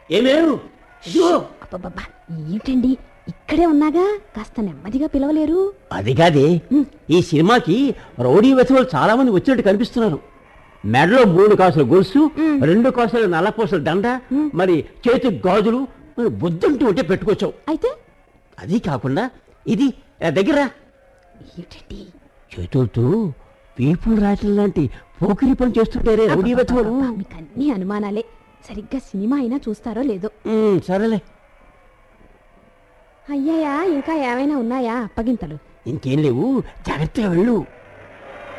ఏమేరు ఇదిగో అబ్బబ్బబ్బా ఏంటండి ఇక్కడే ఉన్నాగా కాస్త నెమ్మదిగా పిలవలేరు అది కాదే ఈ సినిమాకి రౌడీ వెధవులు చాలా మంది వచ్చినట్టు కనిపిస్తున్నారు మెడలో మూడు కాసుల గొలుసు రెండు కాసుల నల్లపూసల దండ మరి చేతి గాజులు మరి బుద్ధంటూ ఉంటే పెట్టుకొచ్చావు అయితే అది కాకుండా ఇది ఆ దగ్గర ఏంటండి చేతులతో పీపుల్ రాయటం లాంటి పోకిరి పని చేస్తుంటారే రౌడీ వెధవులు అబ్బబ్బబ్బా, మీకు అన్ని అనుమానాలే సరిగ్గా సినిమా అయినా చూస్తారో లేదో ఉమ్, సరేలే అయ్యాయా ఇంకా ఏమైనా ఉన్నాయా అప్పగింతలు ఇంకేం లేవు జాగ్రత్తగా వెళ్ళు